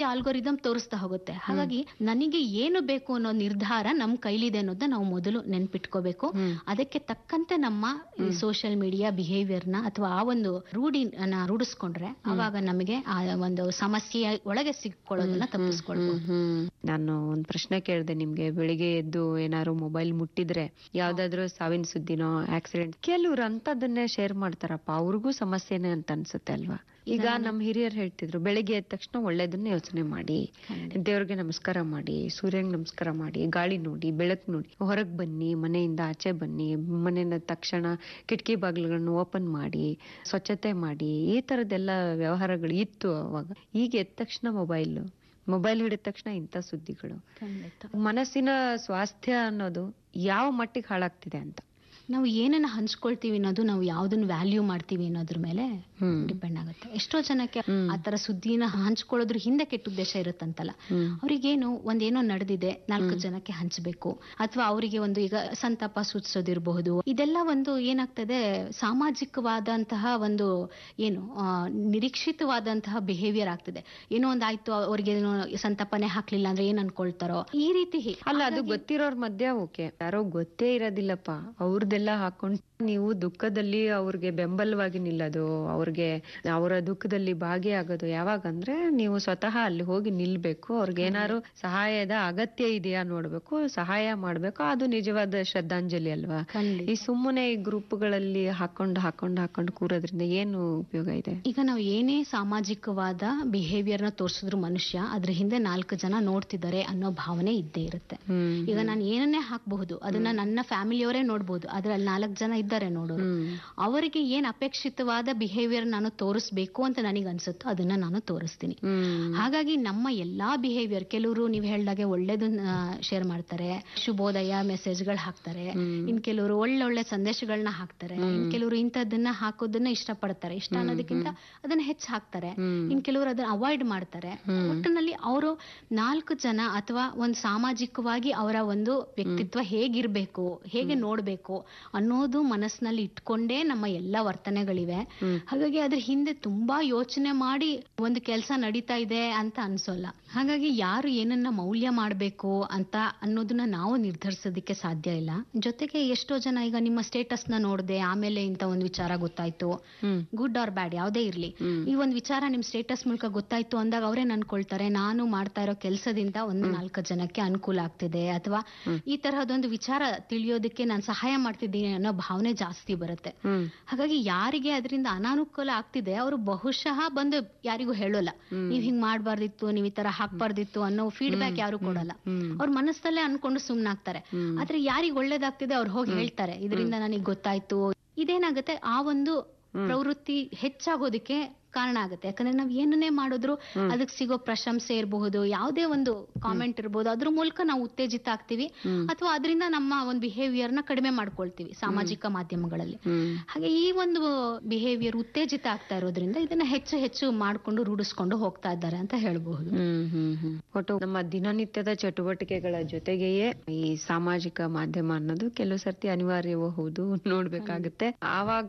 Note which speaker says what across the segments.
Speaker 1: Algorithm ತೋರಿಸ್ತಾ ಹೋಗುತ್ತೆ ಹಾಗಾಗಿ ನನಗೆ ಏನು ಬೇಕು ಅನ್ನೋ ನಿರ್ಧಾರ ನಮ್ ಕೈಲಿದೆ ಅನ್ನೋದನ್ನ ನಾವು ಮೊದಲು ನೆನ್ಪಿಟ್ಕೋಬೇಕು ಅದಕ್ಕೆ ತಕ್ಕಂತೆ ನಮ್ಮ ಸೋಷಿಯಲ್ ಮೀಡಿಯಾ ಬಿಹೇವಿಯರ್ನ ಅಥವಾ ಆ ಒಂದು ರೂಢಿನ ರೂಢಿಸ್ಕೊಂಡ್ರೆ ಅವಾಗ ನಮಗೆ ಆ ಒಂದು ಸಮಸ್ಯೆಯ ಒಳಗೆ ಸಿಕ್ಕೊಳ್ಳೋದನ್ನ ತಪ್ಪಿಸ್ಕೊಳ್ಬಹುದು
Speaker 2: ಹ್ಮ್ ನಾನು ಒಂದ್ ಪ್ರಶ್ನೆ ಕೇಳ್ದೆ ನಿಮ್ಗೆ ಬೆಳಿಗ್ಗೆ ಎದ್ದು ಏನಾದ್ರು ಮೊಬೈಲ್ ಮುಟ್ಟಿದ್ರೆ ಯಾವ್ದಾದ್ರು ಸಾವಿನ ಸುದ್ದಿನೋ ಆಕ್ಸಿಡೆಂಟ್ ಕೆಲವ್ರು ಅಂತದನ್ನೇ ಶೇರ್ ಮಾಡ್ತಾರಪ್ಪ ಅವ್ರಿಗೂ ಸಮಸ್ಯೆನೆ ಅಂತ ಅನ್ಸುತ್ತೆ ಅಲ್ವಾ ಈಗ ನಮ್ ಹಿರಿಯರು ಹೇಳ್ತಿದ್ರು ಬೆಳಿಗ್ಗೆ ಎದ್ದ ತಕ್ಷಣ ಒಳ್ಳೇದನ್ನ ಯೋಚನೆ ಮಾಡಿ ದೇವ್ರಿಗೆ ನಮಸ್ಕಾರ ಮಾಡಿ ಸೂರ್ಯಂಗ್ ನಮಸ್ಕಾರ ಮಾಡಿ ಗಾಳಿ ನೋಡಿ ಬೆಳಕು ನೋಡಿ ಹೊರಗ್ ಬನ್ನಿ ಮನೆಯಿಂದ ಆಚೆ ಬನ್ನಿ ಮನೆಯ ತಕ್ಷಣ ಕಿಟಕಿ ಬಾಗಿಲುಗಳನ್ನು ಓಪನ್ ಮಾಡಿ ಸ್ವಚ್ಛತೆ ಮಾಡಿ ಈ ತರದೆಲ್ಲ ವ್ಯವಹಾರಗಳು ಇತ್ತು ಅವಾಗ ಈಗ ಎದ್ದ ತಕ್ಷಣ ಮೊಬೈಲ್ ಮೊಬೈಲ್ ಹಿಡಿದ ತಕ್ಷಣ ಇಂಥ ಸುದ್ದಿಗಳು
Speaker 1: ಖಂಡಿತ
Speaker 2: ಮನಸ್ಸಿನ ಸ್ವಾಸ್ಥ್ಯ ಅನ್ನೋದು ಯಾವ ಮಟ್ಟಿಗೆ ಹಾಳಾಗ್ತಿದೆ ಅಂತ
Speaker 1: ನಾವು ಏನನ್ನ ಹಂಚ್ಕೊಳ್ತೀವಿ ಅನ್ನೋದು ನಾವು ಯಾವ್ದನ್ನ ವ್ಯಾಲ್ಯೂ ಮಾಡ್ತೀವಿ ಅನ್ನೋದ್ರ ಮೇಲೆ
Speaker 2: ಹ್ಮ್.
Speaker 1: ಡಿಪೆಂಡ್ ಆಗುತ್ತೆ ಎಷ್ಟೋ ಜನಕ್ಕೆ
Speaker 2: ಹ್ಮ್.
Speaker 1: ಆ ತರ ಸುದ್ದಿನ ಹಂಚ್ಕೊಳ್ಳೋದ್ರ ಹಿಂದೆ ಕೆಟ್ಟ ಉದ್ದೇಶ ಇರುತ್ತಂತಲ್ಲ
Speaker 2: ಹ್ಮ್.
Speaker 1: ಅವ್ರಿಗೇನು ಒಂದೇನೋ ನಡೆದಿದೆ ನಾಲ್ಕು ಜನಕ್ಕೆ ಹಂಚಬೇಕು ಅಥವಾ ಅವರಿಗೆ ಒಂದು ಈಗ ಸಂತಾಪ ಸೂಚಿಸೋದಿರಬಹುದು ಇದೆಲ್ಲ ಒಂದು ಏನಾಗ್ತದೆ ಸಾಮಾಜಿಕವಾದಂತಹ ಒಂದು ಏನು ಆ, ನಿರೀಕ್ಷಿತವಾದಂತಹ ಬಿಹೇವಿಯರ್ ಆಗ್ತದೆ ಏನೋ ಒಂದು ಆಯ್ತು ಅವ್ರಿಗೆ ಏನೋ ಸಂತಾಪನೆ ಹಾಕ್ಲಿಲ್ಲ ಅಂದ್ರೆ ಏನ್ ಅನ್ಕೊಳ್ತಾರೋ ಈ ರೀತಿ ಹಿ-
Speaker 2: ಅಲ್ಲ ಅದು ಗೊತ್ತಿರೋರ್ ಮಧ್ಯ ಓಕೆ ಯಾರೋ ಗೊತ್ತೇ ಇರೋದಿಲ್ಲಪ್ಪ ಅವ್ರದ್ದೆಲ್ಲ ಹಾಕೊಂಡು ನೀವು ದುಃಖದಲ್ಲಿ ಅವ್ರಿಗೆ ಬೆಂಬಲವಾಗಿ ನಿಲ್ಲೋದು ಅವ್ರಿಗೆ ಅವರ ದುಃಖದಲ್ಲಿ ಭಾಗಿಯಾಗೋದು ಯಾವಾಗ ಅಂದ್ರೆ ನೀವು ಸ್ವತಃ ಅಲ್ಲಿ ಹೋಗಿ ನಿಲ್ಬೇಕು ಅವ್ರಿಗೆ ಏನಾದ್ರು ಸಹಾಯದ ಅಗತ್ಯ ಇದೆಯಾ ನೋಡ್ಬೇಕು ಸಹಾಯ ಮಾಡ್ಬೇಕು ಅದು ನಿಜವಾದ ಶ್ರದ್ಧಾಂಜಲಿ ಅಲ್ವಾ
Speaker 1: ಖಂಡಿತ.
Speaker 2: ಈ ಸುಮ್ಮನೆ ಈ ಗ್ರೂಪ್ಗಳಲ್ಲಿ ಹಾಕೊಂಡು ಹಾಕೊಂಡು ಹಾಕೊಂಡು ಕೂರೋದ್ರಿಂದ ಏನು ಉಪಯೋಗ ಇದೆ
Speaker 1: ಈಗ ನಾವು ಏನೇ ಸಾಮಾಜಿಕವಾದ ಬಿಹೇವಿಯರ್ ನ ತೋರಿಸಿದ್ರು ಮನುಷ್ಯ ಅದ್ರ ಹಿಂದೆ ನಾಲ್ಕು ಜನ ನೋಡ್ತಿದ್ದಾರೆ ಅನ್ನೋ ಭಾವನೆ ಇದ್ದೇ ಇರುತ್ತೆ
Speaker 2: ಹ್ಮ್
Speaker 1: ಈಗ ನಾನು ಏನನ್ನೇ ಹಾಕಬಹುದು ಅದನ್ನ ನನ್ನ ಫ್ಯಾಮಿಲಿಯವರೇ ನೋಡ್ಬೋದು ಅದ್ರಲ್ಲಿ ನಾಲ್ಕು ಜನ ಇದ್ದಾರೆ ನೋಡೋರು
Speaker 2: ಹ್ಮ್
Speaker 1: ಅವರಿಗೆ ಏನ್ ಅಪೇಕ್ಷಿತವಾದ ಬಿಹೇವಿಯರ್ ನಾನು ತೋರಿಸ್ಬೇಕು ಅಂತ ನನಗೆ ಅನ್ಸುತ್ತೋ ಅದನ್ನ ನಾನು ತೋರಿಸ್ತೀನಿ
Speaker 2: ಹ್ಮ್
Speaker 1: ಹಾಗಾಗಿ ನಮ್ಮ ಎಲ್ಲಾ ಬಿಹೇವಿಯರ್ ಕೆಲವರು ನೀವು ಹೇಳ್ದಾಗೆ ಒಳ್ಳೇದನ್ನ ಶೇರ್ ಮಾಡ್ತಾರೆ ಶುಭೋದಯ ಮೆಸೇಜ್ಗಳು ಹಾಕ್ತಾರೆ ಇನ್ ಕೆಲವರು ಒಳ್ಳೊಳ್ಳೆ ಸಂದೇಶಗಳನ್ನ ಹಾಕ್ತಾರೆ ಇನ್ ಕೆಲವರು ಇಂಥದ್ದನ್ನ ಹಾಕೋದನ್ನ ಇಷ್ಟಪಡ್ತಾರೆ ಇಷ್ಟ ಅನ್ನೋದಕ್ಕಿಂತ ಅದನ್ನ ಹೆಚ್ಚು ಹಾಕ್ತಾರೆ ಇನ್ ಕೆಲವರು ಅದನ್ನ ಅವಾಯ್ಡ್ ಮಾಡ್ತಾರೆ ಒಟ್ಟಿನಲ್ಲಿ ಅವರು ನಾಲ್ಕು ಜನ ಅಥವಾ ಒಂದು ಸಾಮಾಜಿಕವಾಗಿ ಅವರ ಒಂದು ವ್ಯಕ್ತಿತ್ವ ಹೇಗಿರ್ಬೇಕು ಹೇಗೆ ನೋಡ್ಬೇಕು ಅನ್ನೋದು ಮನಸ್ಸಿನಲ್ಲಿ ಇಟ್ಕೊಂಡೇ ನಮ್ಮ ಎಲ್ಲಾ ವರ್ತನೆಗಳಿವೆ ಹಾಗಾಗಿ ಅದ್ರ ಹಿಂದೆ ತುಂಬಾ ಯೋಚನೆ ಮಾಡಿ ಒಂದು ಕೆಲಸ ನಡೀತಾ ಇದೆ ಅಂತ ಅನ್ಸೋಲ್ಲ ಹಾಗಾಗಿ ಯಾರು ಏನನ್ನ ಮೌಲ್ಯ ಮಾಡ್ಬೇಕು ಅಂತ ಅನ್ನೋದನ್ನ ನಾವು ನಿರ್ಧರಿಸೋದಕ್ಕೆ ಸಾಧ್ಯ ಇಲ್ಲ ಜೊತೆಗೆ ಎಷ್ಟೋ ಜನ ಈಗ ನಿಮ್ಮ ಸ್ಟೇಟಸ್ ನ ನೋಡ್ದೆ ಆಮೇಲೆ ಇಂತ ಒಂದು ವಿಚಾರ ಗೊತ್ತಾಯ್ತು
Speaker 2: ಹ್ಮ್
Speaker 1: ಗುಡ್ ಆರ್ ಬ್ಯಾಡ್ ಯಾವ್ದೇ ಇರ್ಲಿ ಈ ಒಂದು ವಿಚಾರ ನಿಮ್ ಸ್ಟೇಟಸ್ ಮೂಲಕ ಗೊತ್ತಾಯ್ತು ಅಂದಾಗ ಅವ್ರೇನ್ ಅನ್ಕೊಳ್ತಾರೆ ನಾನು ಮಾಡ್ತಾ ಇರೋ ಕೆಲಸದಿಂದ ಒಂದು ನಾಲ್ಕು ಜನಕ್ಕೆ ಅನುಕೂಲ ಆಗ್ತಿದೆ ಅಥವಾ ಈ ತರಹದೊಂದು ವಿಚಾರ ತಿಳಿಯೋದಕ್ಕೆ ನಾನು ಸಹಾಯ ಮಾಡ್ತಿದ್ದೀನಿ ಅನ್ನೋ ಭಾವನೆ ಜಾಸ್ತಿ ಬರುತ್ತೆ
Speaker 2: ಹ್ಮ್
Speaker 1: ಹಾಗಾಗಿ ಯಾರಿಗೆ ಅದರಿಂದ ಅನಾನುಕೂಲ ಆಗ್ತಿದೆ ಅವರು ಬಹುಶಃ ಬಂದು ಯಾರಿಗೂ ಹೇಳೋಲ್ಲ ನೀವ್ ಹಿಂಗ್ ಮಾಡ್ಬಾರ್ದಿತ್ತು ನೀವ್ ಈ ತರ ಹಾಕ್ಬಾರ್ದಿತ್ತು ಅನ್ನೋ ಫೀಡ್ಬ್ಯಾಕ್ ಯಾರು ಕೊಡಲ್ಲ ಅವ್ರ ಮನಸ್ಸಲ್ಲೇ ಅನ್ಕೊಂಡು ಸುಮ್ನಾಗ್ತಾರೆ ಆದ್ರೆ ಯಾರಿಗ್ ಒಳ್ಳೇದಾಗ್ತಿದೆ ಅವ್ರು ಹೋಗಿ ಹೇಳ್ತಾರೆ ಇದರಿಂದ ನನಗೆ ಗೊತ್ತಾಯ್ತು ಇದೇನಾಗುತ್ತೆ ಆ ಒಂದು ಪ್ರವೃತ್ತಿ ಹೆಚ್ಚಾಗೋದಕ್ಕೆ ಕಾರಣ ಆಗುತ್ತೆ ಯಾಕಂದ್ರೆ ನಾವ್ ಏನನ್ನೇ ಮಾಡಿದ್ರು ಅದಕ್ಕೆ ಸಿಗೋ ಪ್ರಶಂಸೆ ಇರಬಹುದು ಯಾವುದೇ ಒಂದು ಕಾಮೆಂಟ್ ಇರಬಹುದು ಅದ್ರ ಮೂಲಕ ನಾವು ಉತ್ತೇಜಿತ ಆಗ್ತೀವಿ ಅಥವಾ ಅದರಿಂದ ನಮ್ಮ ಒಂದು ಬಿಹೇವಿಯರ್ ನ ಕಡಿಮೆ ಮಾಡ್ಕೊಳ್ತೀವಿ ಸಾಮಾಜಿಕ ಮಾಧ್ಯಮಗಳಲ್ಲಿ
Speaker 2: ಹ್ಮ್
Speaker 1: ಹಾಗೆ ಈ ಒಂದು ಬಿಹೇವಿಯರ್ ಉತ್ತೇಜಿತ ಆಗ್ತಾ ಇರೋದ್ರಿಂದ ಇದನ್ನ ಹೆಚ್ಚು ಹೆಚ್ಚು ಮಾಡ್ಕೊಂಡು ರೂಢಿಸ್ಕೊಂಡು ಹೋಗ್ತಾ ಇದ್ದಾರೆ ಅಂತ ಹೇಳ್ಬಹುದು
Speaker 2: ಹ್ಮ್ ಹ್ಮ್ ಹ್ಮ್ ಒಟ್ಟು ನಮ್ಮ ದಿನನಿತ್ಯದ ಚಟುವಟಿಕೆಗಳ ಜೊತೆಗೆಯೇ ಈ ಸಾಮಾಜಿಕ ಮಾಧ್ಯಮ ಅನ್ನೋದು ಕೆಲವು ಸರ್ತಿ ಅನಿವಾರ್ಯವೂ ಹೌದು ನೋಡ್ಬೇಕಾಗುತ್ತೆ ಆವಾಗ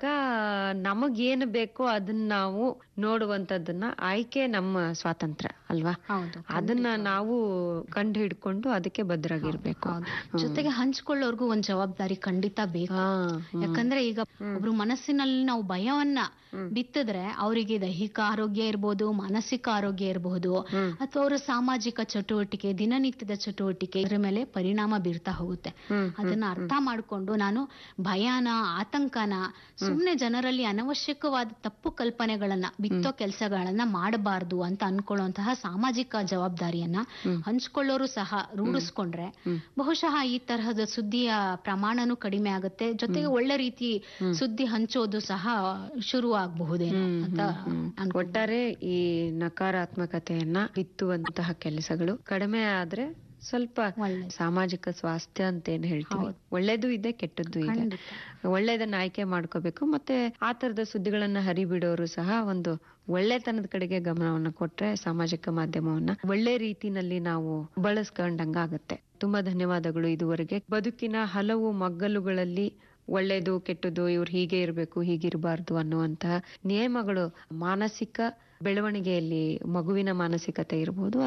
Speaker 2: ನಮಗೇನು ಬೇಕೋ ಅದನ್ನ ನಾವು ನೋಡುವಂತದ್ದನ್ನ ಆಯ್ಕೆ ನಮ್ಮ ಸ್ವಾತಂತ್ರ್ಯ ಅಲ್ವಾ
Speaker 1: ಹೌದು
Speaker 2: ಅದನ್ನ ನಾವು ಕಂಡು ಹಿಡ್ಕೊಂಡು ಅದಕ್ಕೆ ಬದ್ಧರಾಗಿರ್ಬೇಕು
Speaker 1: ಹೌದು. ಜೊತೆಗೆ ಹಂಚ್ಕೊಳ್ಳೋರ್ಗು ಒಂದ್ ಜವಾಬ್ದಾರಿ ಖಂಡಿತ ಬೇಕು
Speaker 2: ಹಾ
Speaker 1: ಯಾಕಂದ್ರೆ ಈಗ ಒಬ್ರು ಮನಸ್ಸಿನಲ್ಲಿ ನಾವು ಭಯವನ್ನ ಬಿತ್ತಿದ್ರೆ ಅವರಿಗೆ ದೈಹಿಕ ಆರೋಗ್ಯ ಇರ್ಬೋದು ಮಾನಸಿಕ ಆರೋಗ್ಯ ಇರಬಹುದು ಅಥವಾ ಅವರ ಸಾಮಾಜಿಕ ಚಟುವಟಿಕೆ ದಿನನಿತ್ಯದ ಚಟುವಟಿಕೆ ಇದ್ರ ಮೇಲೆ ಪರಿಣಾಮ ಬೀರ್ತಾ ಹೋಗುತ್ತೆ ಅದನ್ನ ಅರ್ಥ ಮಾಡ್ಕೊಂಡು ನಾನು ಭಯನ ಆತಂಕನ ಸುಮ್ನೆ ಜನರಲ್ಲಿ ಅನವಶ್ಯಕವಾದ ತಪ್ಪು ಕಲ್ಪನೆಗಳನ್ನ ಬಿತ್ತೋ ಕೆಲಸಗಳನ್ನ ಮಾಡಬಾರ್ದು ಅಂತ ಅನ್ಕೊಳ್ಳುವಂತಹ ಸಾಮಾಜಿಕ ಜವಾಬ್ದಾರಿಯನ್ನ ಹಂಚ್ಕೊಳ್ಳೋರು ಸಹ ರೂಢಿಸ್ಕೊಂಡ್ರೆ ಬಹುಶಃ ಈ ತರಹದ ಸುದ್ದಿಯ ಪ್ರಮಾಣನೂ ಕಡಿಮೆ ಆಗುತ್ತೆ ಜೊತೆಗೆ ಒಳ್ಳೆ ರೀತಿ ಸುದ್ದಿ ಹಂಚೋದು ಸಹ ಶುರು ಆಗಬಹುದೇನೋ ಅಂತ ಅನ್ಕೊ-
Speaker 2: ಒಟ್ಟಾರೆ ಈ ನಕಾರಾತ್ಮಕತೆಯನ್ನ ಬಿತ್ತುವಂತಹ ಕೆಲಸಗಳು ಕಡಿಮೆ ಆದ್ರೆ ಸ್ವಲ್ಪ
Speaker 1: ಒಳ್ಳೆ
Speaker 2: ಸಾಮಾಜಿಕ ಸ್ವಾಸ್ಥ್ಯ ಅಂತ ಏನ್ ಹೇಳ್ತೀವಿ ಒಳ್ಳೇದು ಇದೆ ಕೆಟ್ಟದ್ದು ಇದೆ
Speaker 1: ಖಂಡಿತ.
Speaker 2: ಒಳ್ಳೇದನ್ನ ಆಯ್ಕೆ ಮಾಡ್ಕೋಬೇಕು ಮತ್ತೆ ಆ ತರದ ಸುದ್ದಿಗಳನ್ನ ಹರಿಬಿಡೋರು ಸಹ ಒಂದು ಒಳ್ಳೆತನದ ಕಡೆಗೆ ಗಮನವನ್ನ ಕೊಟ್ರೆ ಸಾಮಾಜಿಕ ಮಾಧ್ಯಮವನ್ನ ಒಳ್ಳೆ ರೀತಿನಲ್ಲಿ ನಾವು ಬಳಸ್ಕೊಂಡಂಗ ಆಗತ್ತೆ ತುಂಬಾ ಧನ್ಯವಾದಗಳು ಇದುವರೆಗೆ ಬದುಕಿನ ಹಲವು ಮಗ್ಗಲುಗಳಲ್ಲಿ ಒಳ್ಳೇದು ಕೆಟ್ಟದ್ದು ಇವ್ರು ಹೀಗೆ ಇರಬೇಕು ಹೀಗಿರಬಾರ್ದು ಅನ್ನುವಂತಹ ನಿಯಮಗಳು ಮಾನಸಿಕ ಬೆಳವಣಿಗೆಯಲ್ಲಿ ಮಗುವಿನ ಮಾನಸಿಕತೆ ಇರಬಹುದು